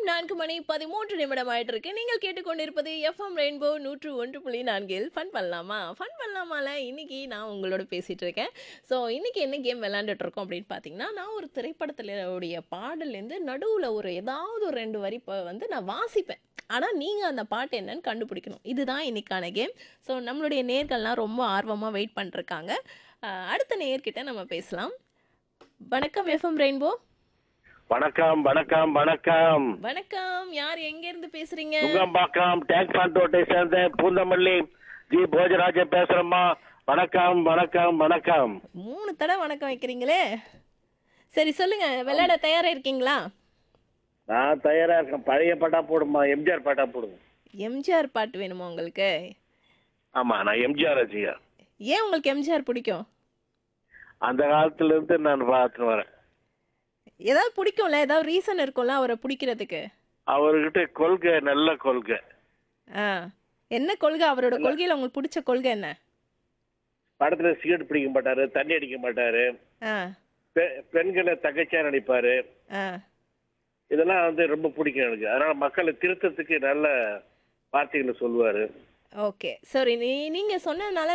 நான்கு மணி பதிமூன்று நிமிடம் ஆயிட்டு இருக்கு நீங்கள் கேட்டுக்கொண்டிருப்பது எஃப்எம் ரெயின்போ நூற்று ஒன்று புள்ளி நான்கில் ஃபன் பண்ணலாமா ஃபன் பண்ணலாமால இன்னைக்கு நான் உங்களோட பேசிட்டு இருக்கேன் ஸோ இன்னைக்கு என்ன கேம் விளையாண்டுட்டு இருக்கோம் அப்படின்னு பார்த்தீங்கன்னா நான் ஒரு திரைப்படத்துல உடைய பாடல்லேருந்து நடுவில் ஒரு ஏதாவது ஒரு ரெண்டு வரி ப- வந்து நான் வாசிப்பேன் ஆனால் நீங்கள் அந்த பாட்டு என்னன்னு கண்டுபிடிக்கணும் இதுதான் இன்னைக்கான கேம் ஸோ நம்மளுடைய நேர்கள்லாம் ரொம்ப ஆர்வமாக வெயிட் பண்ணிருக்காங்க அஹ், அடுத்த நேர்கிட்ட நம்ம பேசலாம் வணக்கம் எஃப்எம் ரெயின்போ வணக்கம் வணக்கம் வணக்கம் வணக்கம் யார் எங்க இருந்து பேசுறீங்க நுங்கம்பாக்கம் டேங்க் பாண்டோட்டை சேர்ந்த பூந்தமல்லி ஜி போஜராஜன் பேசுறேம்மா வணக்கம் வணக்கம் வணக்கம் மூணு தடவை வணக்கம் வைக்கிறீங்களே சரி சொல்லுங்க விளையாட தயாரா இருக்கீங்களா நான் தயாரா இருக்கேன் பழைய பாட்டா போடுமா எம்ஜிஆர் பாட்டா போடுங்க எம்ஜிஆர் பாட்டு வேணுமா உங்களுக்கு ஆமா நான் எம்ஜிஆர் ரசிகர் ஏன் உங்களுக்கு எம்ஜிஆர் பிடிக்கும் அந்த காலத்துல இருந்து நான் பார்த்துட்டு வரேன் ஏதாவது பிடிக்கும்ல ஏதாவது ரீசன் இருக்கும்ல அவரை பிடிக்கிறதுக்கு அவர்கிட்ட கொள்கை நல்ல கொள்கை ஆ என்ன கொள்கை அவரோட கொள்கையில உங்களுக்கு பிடிச்ச கொள்கை என்ன படத்துல சிகரெட் பிடிக்க மாட்டாரு தண்ணி அடிக்க மாட்டாரு ஆ பெ- பெண்களை தகச்சா நடிப்பாரு ஆ இதெல்லாம் வந்து ரொம்ப பிடிக்கும் எனக்கு அதனால மக்களை திருத்தத்துக்கு நல்ல வார்த்தைகளை சொல்லுவாரு ஓகே சரி நீ நீங்க சொன்னதுனால